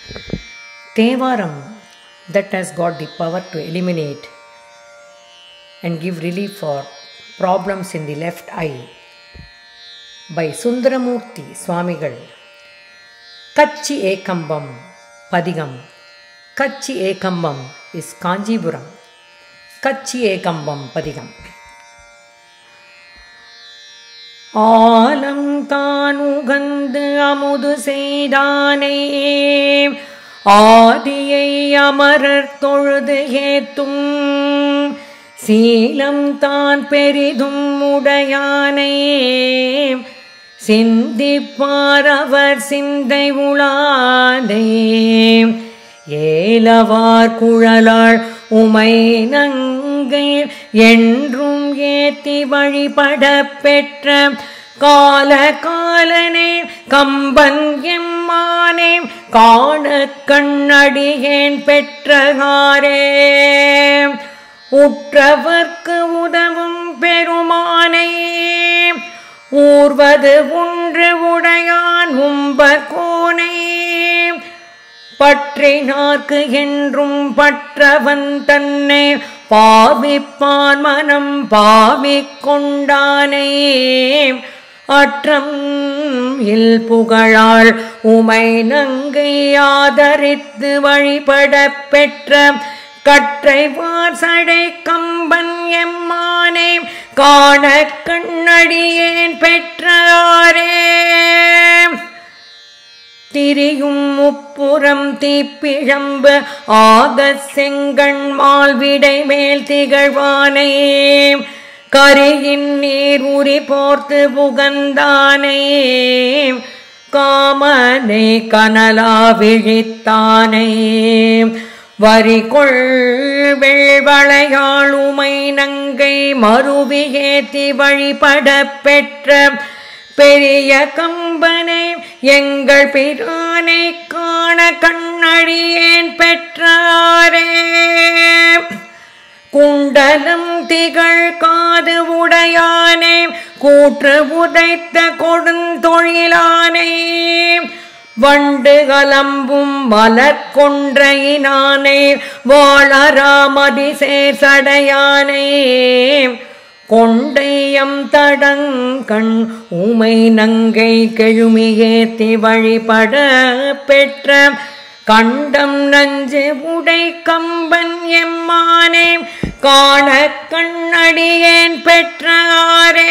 Tevaram that has got the power to eliminate and give relief for problems in the left eye by Sundaramurti Swamigal. Kachi Ekambam Padigam. Kachi Ekambam is Kanjipuram. Kachi Ekambam Padigam. ஆலம் தான் உகந்து அமுது செய்தானே ஆதியை அமரர் தொழுது ஏத்தும் சீலம் தான் பெரிதும் உடையானே சிந்திப்பார் அவர் சிந்தை உளாதே ஏலவார் குழலாள் உமை நங்கை என்றும் ஏத்தி வழிபட பெற்ற கால காலனே கம்பன் எம்மானே காண கண்ணடியேன் பெற்றகாரே உற்றவர்க்கு உதவும் பெருமானே ஊர்வது ஒன்று உடையான் உம்பகோனே பற்றினார்க்கு என்றும் பற்றவன் தன்னை பாவிப்பான் மனம் பாவிக் கொண்டானே அற்றம் இல் புகழாள் உமை நங்கை ஆதரித்து வழிபட பெற்ற கற்றைவார் சடை கம்பன் எம்மானே காண கண்ணடியேன் பெற்றாரே திரியும் முப்புறம் தீப்பிழம்பு ஆக செங்கண் மால்விடை மேல் திகழ்வானே கரையின் நீர் உரி போர்த்து புகந்தானே காமனை கனலா விழித்தானே வரிகொள் வெள்வளையாளுமை நங்கை மறுவியேத்தி வழிபட பெற்ற பெரிய கம்பனை எங்கள் பிரானை காண கண்ணடியேன் பெற்றாரே குண்டலம் திகழ் காது உடையானே கூற்று உதைத்த கொடுந்தொழிலானே வண்டு கலம்பும் மலர் கொன்றையினானே வாழராமதி சடையானே கொண்டையம் தடங்கண் உமை நங்கை கெழுமியேத்தி வழிபட பெற்ற கண்டம் நஞ்சு உடை கம்பன் எம்மானே காண கண்ணடியேன் பெற்றாரே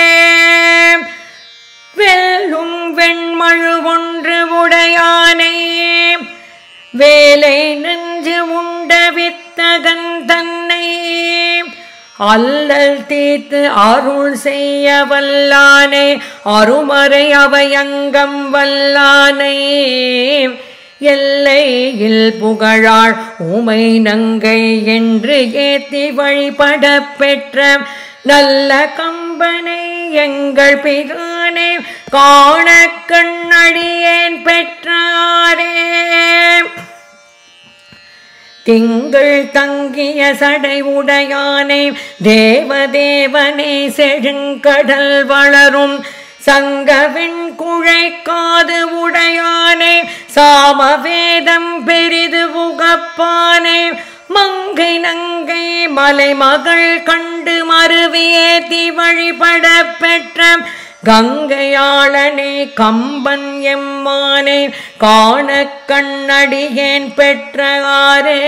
வெல்லும் வெண்மழு ஒன்று உடையானே வேலை நஞ்சு உண்ட வித்தகன் தன்னை அல்லல் தீர்த்து அருள் செய்ய வல்லானே அருமறை அவையங்கம் வல்லானே எல்லையில் புகழாள் உமை நங்கை என்று ஏத்தி வழிபட பெற்ற நல்ல கம்பனை எங்கள் பிரானே காண கண்ணடியேன் பெற்றாரே திங்கள் தங்கிய சடை உடையானே தேவதேவனே செழுங்கடல் வளரும் சங்கவின் குழை காது உடையானே சாமவேதம் பெரிது உகப்பானே மங்கை நங்கை மலைமகள் கண்டு மறுவியேத்தி வழிபட பெற்ற கங்கையாளனே கம்பன் எம்மானே காண கண்ணடியேன் பெற்றாரே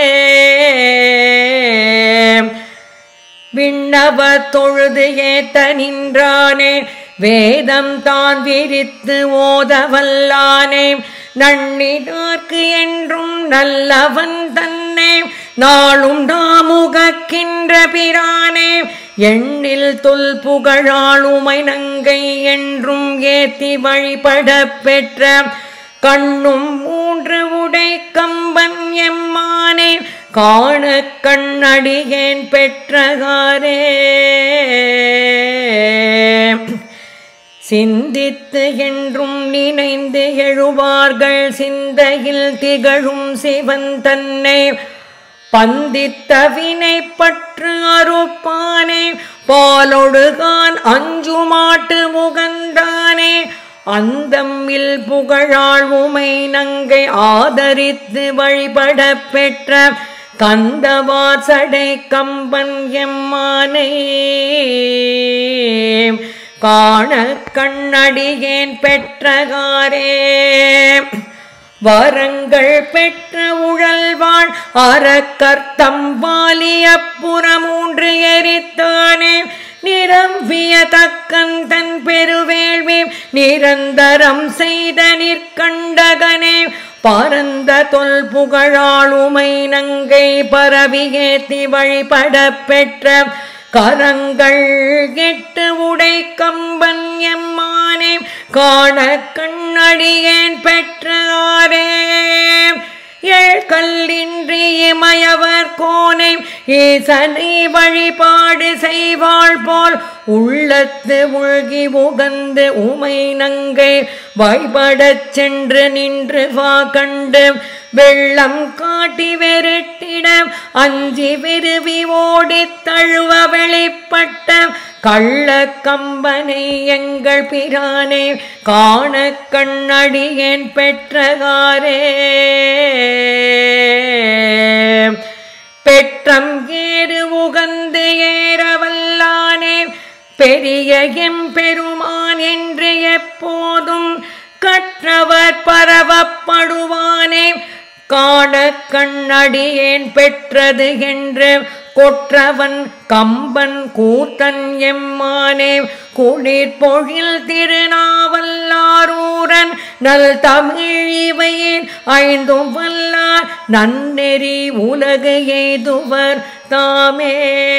விண்ணவர் தொழுது ஏத்த நின்றானே வேதம் தான் விரித்து ஓதவல்லானே நன்னினார்க்கு என்றும் நல்லவன் தன்னை நாளும் நாமுகக்கின்ற பிரானே எண்ணில் தொல் புகழாளுமை நங்கை என்றும் ஏத்தி வழிபட பெற்ற கண்ணும் மூன்று உடை கம்பன் எம்மானே காண கண்ணடியேன் பெற்றகாரே சிந்தித்து என்றும் நினைந்து எழுவார்கள் சிந்தையில் திகழும் சிவன் தன்னை பந்தித்த வினை பற்று அறுப்பானே பாலொடுகான் அஞ்சு மாட்டு முகந்தானே அந்தம்மில் புகழாள் உமை நங்கை ஆதரித்து வழிபட பெற்ற கந்தவாசடை கம்பன் எம்மானே காண கண்ணடியேன் பெற்றகாரே வரங்கள் பெற்ற உழல்வாள் அறக்கர்த்தம் வாலியப்புறமூன்று எரித்தானே நிரம்பிய தக்கன் தன் பெருவேள்வி நிரந்தரம் செய்த நிற்கண்டகனே பரந்த தொல் புகழாளுமை நங்கை பரவியேத்தி வழிபட பெற்ற கரங்கள் கெட்டு உடை கம்பன் எம்மானே காண கண்ணடியேன் பெற்றாரே ஏழ் கல்லின்றி இமயவர் கோனை ஈசனை வழிபாடு செய்வாள் போல் உள்ளத்து உழ்கி உகந்து உமை நங்கை வழிபடச் சென்று நின்று வா கண்டு வெள்ளம் காட்டி வெருட்டிட அஞ்சி விருவி ஓடித் தழுவ வெளிப்பட்ட கள்ள கம்பனை எங்கள் பிரானே காண கண்ணடியேன் பெற்றகாரே பெற்றம் ஏறு உகந்து ஏறவல்லானே பெரிய எம்பெருமான் என்று எப்போதும் கற்றவர் பரவப்படுவானே காண கண்ணடியேன் பெற்றது என்று கொற்றவன் கம்பன் கூத்தன் எம்மானே குளிர் பொழில் திருநாவல்லாரூரன் நல் தமிழ் இவையின் ஐந்தும் வல்லார் நன்னெறி உலகு எய்துவர் தாமே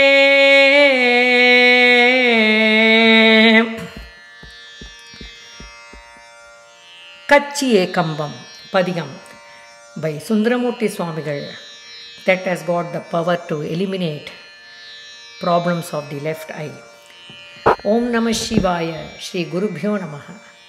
கச்சியே கம்பம் பதிகம் by Sundaramurti Swamigal that has got the power to eliminate problems of the left eye. Om Namah Shivaya, Shri Gurubhyo Namaha.